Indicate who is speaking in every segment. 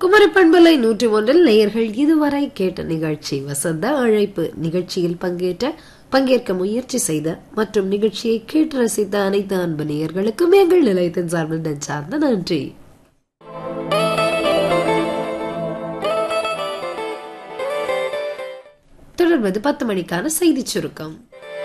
Speaker 1: குமரி பண்பலை நூற்றி ஒன்றில் நேயர்கள் இதுவரை கேட்ட நிகழ்ச்சி வசந்த அழைப்பு நிகழ்ச்சியில் பங்கேற்ற பங்கேற்க முயற்சி செய்த மற்றும் நிகழ்ச்சியை கேட்டு ரசித்த அனைத்து அன்பு நேயர்களுக்கும் எங்கள் நிலையத்தின் சார்பில் நெஞ்சார்ந்த நன்றி தொடர்வது பத்து மணிக்கான செய்திச் சுருக்கம்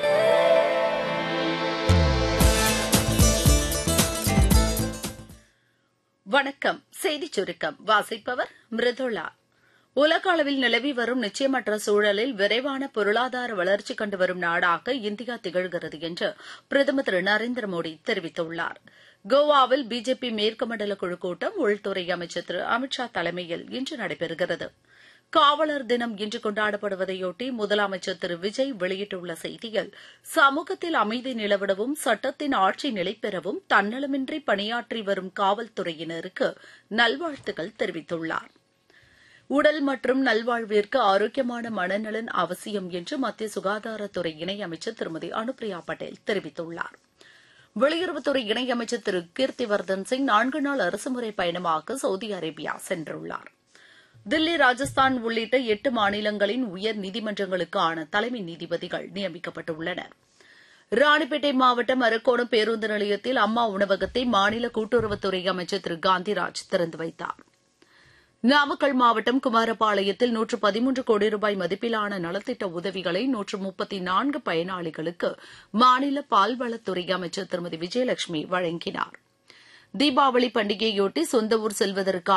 Speaker 2: வணக்கம் செய்திச் சுருக்கம் வாசிப்பவர் மிருதுளா உலக அளவில் நிலவி வரும் நிச்சயமற்ற சூழலில் விரைவான பொருளாதார வளர்ச்சி கண்டு வரும் நாடாக இந்தியா திகழ்கிறது என்று பிரதமர் திரு நரேந்திர மோடி தெரிவித்துள்ளார் கோவாவில் பிஜேபி மேற்கு மண்டல குழு கூட்டம் உள்துறை அமைச்சர் திரு அமித் ஷா தலைமையில் இன்று நடைபெறுகிறது காவலர் தினம் இன்று கொண்டாடப்படுவதையொட்டி முதலமைச்சர் திரு விஜய் வெளியிட்டுள்ள செய்தியில் சமூகத்தில் அமைதி நிலவிடவும் சட்டத்தின் ஆட்சி நிலைபெறவும் தன்னலமின்றி பணியாற்றி வரும் காவல்துறையினருக்கு நல்வாழ்த்துக்கள் தெரிவித்துள்ளார் உடல் மற்றும் நல்வாழ்விற்கு ஆரோக்கியமான மனநலன் அவசியம் என்று மத்திய சுகாதாரத்துறை இணையமைச்சர் திருமதி அனுப்பிரியா பட்டேல் தெரிவித்துள்ளார் வெளியுறவுத்துறை இணையமைச்சர் திரு கீர்த்திவர்தன் சிங் நான்கு நாள் அரசுமுறை பயணமாக சவுதி அரேபியா சென்றுள்ளார் தில்லி ராஜஸ்தான் உள்ளிட்ட எட்டு மாநிலங்களின் உயர் நீதிமன்றங்களுக்கான தலைமை நீதிபதிகள் நியமிக்கப்பட்டுள்ளனர் ராணிப்பேட்டை மாவட்டம் அரக்கோணம் பேருந்து நிலையத்தில் அம்மா உணவகத்தை மாநில கூட்டுறவுத்துறை அமைச்சர் திரு காந்திராஜ் திறந்து வைத்தார் நாமக்கல் மாவட்டம் குமாரபாளையத்தில் நூற்று பதிமூன்று கோடி ரூபாய் மதிப்பிலான நலத்திட்ட உதவிகளை நூற்று முப்பத்தி நான்கு பயனாளிகளுக்கு மாநில பால்வளத்துறை அமைச்சர் திருமதி விஜயலட்சுமி வழங்கினார் தீபாவளி பண்டிகையொட்டி சொந்த ஊர் செல்வதற்கான